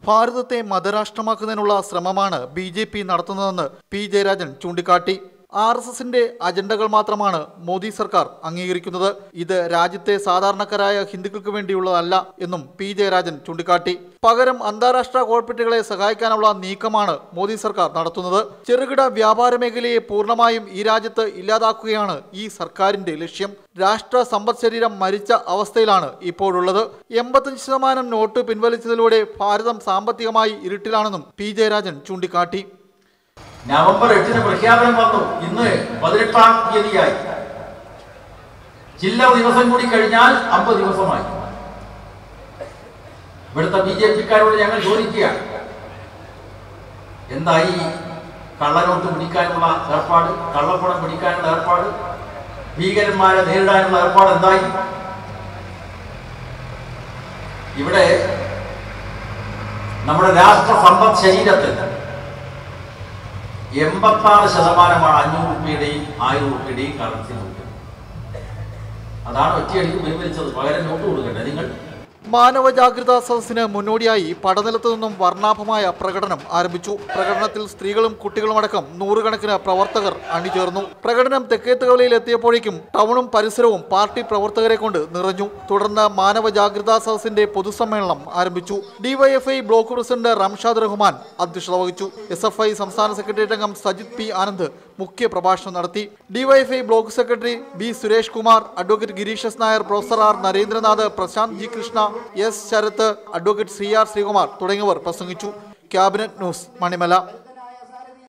ഭാരതത്തെ മതരാഷ്ട്രമാക്കുന്നതിനുള്ള ശ്രമമാണ് ബി ജെ പി നടത്തുന്നതെന്ന് പി ജയരാജൻ ചൂണ്ടിക്കാട്ടി ആർ എസ് എസിന്റെ അജണ്ടകൾ മാത്രമാണ് മോദി സർക്കാർ അംഗീകരിക്കുന്നത് ഇത് രാജ്യത്തെ സാധാരണക്കാരായ ഹിന്ദുക്കൾക്ക് വേണ്ടിയുള്ളതല്ല എന്നും പി ജയരാജൻ ചൂണ്ടിക്കാട്ടി പകരം അന്താരാഷ്ട്ര കോർപ്പറേറ്റുകളെ സഹായിക്കാനുള്ള നീക്കമാണ് മോദി സർക്കാർ നടത്തുന്നത് ചെറുകിട വ്യാപാര മേഖലയെ പൂർണ്ണമായും ഈ രാജ്യത്ത് ഇല്ലാതാക്കുകയാണ് ഈ സർക്കാരിന്റെ ലക്ഷ്യം രാഷ്ട്ര സമ്പദ് ശരീരം മരിച്ച അവസ്ഥയിലാണ് ഇപ്പോഴുള്ളത് എൺപത്തഞ്ച് ശതമാനം നോട്ട് പിൻവലിച്ചതിലൂടെ ഭാരതം സാമ്പത്തികമായി ഇരുട്ടിലാണെന്നും പി ജയരാജൻ ചൂണ്ടിക്കാട്ടി നവംബർ എട്ടിന് പ്രഖ്യാപനം വന്നു ഇന്ന് പതിനെട്ടാം തീയതിയായി ജില്ല ദിവസം കൂടി കഴിഞ്ഞാൽ അമ്പത് ദിവസമായി ഇവിടുത്തെ ബി ജെ പിക്കാരോട് ഞങ്ങൾ ചോദിക്കുകയാണ് എന്തായി കള്ളനോട്ട് പിടിക്കാനുള്ള ഏർപ്പാട് കള്ളപ്പണം പിടിക്കാനുള്ള ഏർപ്പാട് ഭീകരന്മാരെ നേരിടാനുള്ള ഏർപ്പാട് എന്തായി ഇവിടെ നമ്മുടെ രാഷ്ട്ര സമ്പദ് ശരീരത്തിൽ എൺപത്താറ് ശതമാനമാണ് അഞ്ഞൂറ് റുപ്യയുടെയും ആയിരം റുപ്യയുടെയും കറൻസി നോട്ട് അതാണ് ഒറ്റയടിക്ക് പിൻവലിച്ചത് പകരം നോട്ട് കൊടുക്കണ്ടേ നിങ്ങൾ മാനവ ജാഗ്രതാ സദസ്സിന് മുന്നോടിയായി പടനിലത്തു നിന്നും വർണ്ണാഭമായ പ്രകടനം ആരംഭിച്ചു പ്രകടനത്തിൽ സ്ത്രീകളും കുട്ടികളുമടക്കം നൂറുകണക്കിന് പ്രവർത്തകർ അണിചേർന്നു പ്രകടനം തെക്കേത്തുകവലയിൽ എത്തിയപ്പോഴേക്കും ടൗണും പരിസരവും പാർട്ടി പ്രവർത്തകരെ കൊണ്ട് നിറഞ്ഞു തുടർന്ന് മാനവ ജാഗ്രതാ സദസ്സിന്റെ പൊതുസമ്മേളനം ആരംഭിച്ചു DYFI block president Ramshad Rahman അധ്യക്ഷത വഹിച്ചു എസ് എഫ് ഐ സംസ്ഥാന സെക്രട്ടേറിയറ്റ് അംഗം സജിത് പി ആനന്ദ് മുഖ്യ പ്രഭാഷണം നടത്തി DYFI block secretary B Suresh Kumar advocate Girish S Nair professor R Narendranath Prashanth G Krishna S Sarath advocate C R Sreekumar തുടങ്ങിയവർ പ്രസംഗിച്ചു ക്യാബിനറ്റ് ന്യൂസ് മണിമല